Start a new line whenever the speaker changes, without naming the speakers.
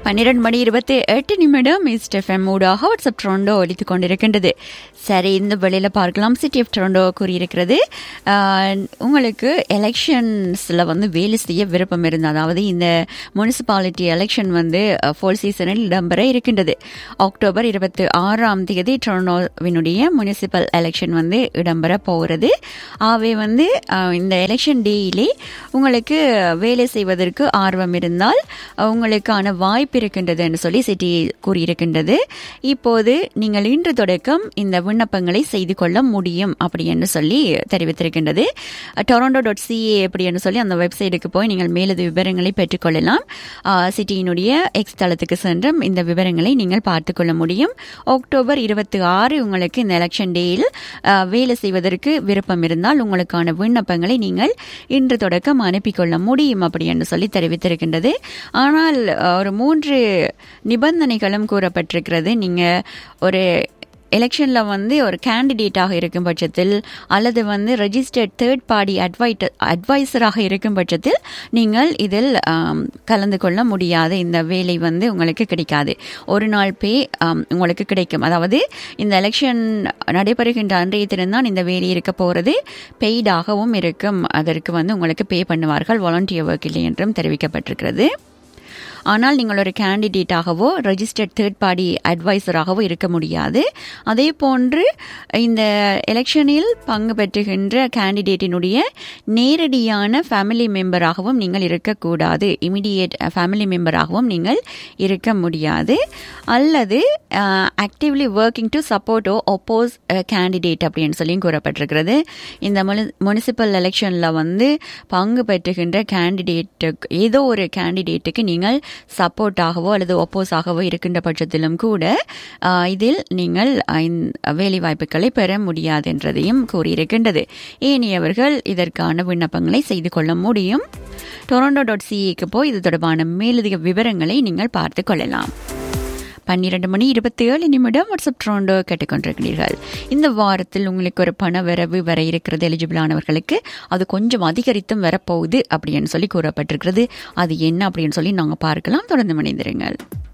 பன்னிரண்டு மணி இருபத்தி எட்டு நிமிடம் ஈஸ்ட் எஃப்எம் ஊடாக வாட்ஸ்அப் ட்ரோண்டோ ஒலித்துக் கொண்டிருக்கின்றது சரி இந்த வெளியில் பார்க்கலாம் சிட்டி ஆஃப் ட்ரோண்டோ கூறியிருக்கிறது ஆஹ், உங்களுக்கு எலெக்ஷன்ஸில் வந்து வேலை செய்ய விருப்பம் இருந்தது அதாவது இந்த முனிசிபாலிட்டி எலெக்ஷன் வந்து ஃபோல் சீசனில் இடம்பெற இருக்கின்றது அக்டோபர் இருபத்தி ஆறாம் தேதி ட்ரோண்டோவினுடைய முனிசிபல் எலெக்ஷன் வந்து இடம்பெற போகிறது ஆகவே வந்து ஆஹ், இந்த எலெக்ஷன் டேயிலே உங்களுக்கு வேலை செய்வதற்கு ஆர்வம் இருந்தால் அஹ், உங்களுக்கான வாய்ப்பு இருக்கின்றது என்று சொல்லி சிட்டி கூறியிருக்கின்றது இப்போது நீங்கள் இன்று தொடக்கம் இந்த விண்ணப்பங்களை செய்து கொள்ள முடியும் அப்படி என்று சொல்லி தெரிவித்திருக்கின்றது டொரண்டோ டாட் சிஏ அப்படி என்று சொல்லி அந்த வெப்சைட்டுக்கு போய் நீங்கள் மேலது விவரங்களை பெற்றுக்கொள்ளலாம் அஹ், சிட்டியினுடைய எக்ஸ் தளத்துக்கு சென்றும் இந்த விவரங்களை நீங்கள் பார்த்துக்கொள்ள முடியும் அக்டோபர் இருபத்தி ஆறு உங்களுக்கு இந்த எலெக்ஷன் டேயில் அஹ், வேலை செய்வதற்கு விருப்பம் இருந்தால் உங்களுக்கான விண்ணப்பங்களை நீங்கள் இன்று தொடக்கம் அனுப்பிக்கொள்ள முடியும் அப்படி என்று சொல்லி தெரிவித்திருக்கின்றது ஆனால் அஹ், ஒரு மூன்று நிபந்தனைகளும் கூறப்பட்டிருக்கிறது நீங்க ஒரு எலெக்ஷன்ல வந்து ஒரு கேண்டிடேட்டாக இருக்கும் பட்சத்தில் அல்லது வந்து ரெஜிஸ்டர்ட் தேர்ட் பார்ட்டி அட்வைட் அட்வைசராக இருக்கும் பட்சத்தில் நீங்கள் இதில் ஆம், கலந்து கொள்ள முடியாத இந்த வேலை வந்து உங்களுக்கு கிடைக்காது ஒரு நாள் பே ஆம், உங்களுக்கு கிடைக்கும் அதாவது இந்த எலெக்ஷன் நடைபெறுகின்ற அன்றைய தினம்தான் இந்த வேலை இருக்க போகிறது பெய்டாகவும் இருக்கும் அதற்கு வந்து உங்களுக்கு பே பண்ணுவார்கள் வாலண்டியர் ஒர்க் இல்லை என்றும் தெரிவிக்கப்பட்டிருக்கிறது ஆனால் நீங்கள் ஒரு கேண்டிடேட்டாகவோ ரெஜிஸ்டர்ட் தேர்ட் பார்ட்டி அட்வைசராகவோ இருக்க முடியாது அதே போன்று இந்த எலெக்ஷனில் பங்கு பெற்றுகின்ற கேண்டிடேட்டினுடைய நேரடியான ஃபேமிலி மெம்பராகவும் நீங்கள் இருக்கக்கூடாது இமிடியேட் ஃபேமிலி மெம்பராகவும் நீங்கள் இருக்க முடியாது அல்லது actively working to support or oppose candidate அப்படின்னு சொல்லியும் கூறப்பட்டிருக்கிறது இந்த முனிசிபல் எலெக்ஷனில் வந்து பங்கு பெற்றுகின்ற கேண்டிடேட்டுக்கு ஏதோ ஒரு கேண்டிடேட்டுக்கு நீங்கள் சப்போர்ட்டாகவோ அல்லது ஒப்போஸாகவோ இருக்கின்ற பட்சத்திலும் கூட ஆஹ், இதில் நீங்கள் ஆஹ், இந்த வேலை வாய்ப்புகளை பெற முடியாது என்றதையும் கூறியிருக்கின்றது ஏனையவர்கள் இதற்கான விண்ணப்பங்களை செய்து கொள்ள முடியும் டொரண்டோ டாட் சிஏக்கு போய் இது தொடர்பான மேலதிக விவரங்களை நீங்கள் பார்த்து கொள்ளலாம் பன்னிரண்டு மணி இருபத்தி ஏழு நிமிடம் வாட்ஸ்அப் ட்ரோண்டோ கேட்டுக்கொண்டிருக்கிறீர்கள் இந்த வாரத்தில் உங்களுக்கு ஒரு பண வரவு வர இருக்கிறது எலிஜிபிளானவர்களுக்கு அது கொஞ்சம் அதிகரித்தும் வரப்போகுது அப்படின்னு சொல்லி கூறப்பட்டிருக்கிறது அது என்ன அப்படின்னு சொல்லி நாங்கள் பார்க்கலாம் தொடர்ந்து மணிந்திருங்கள்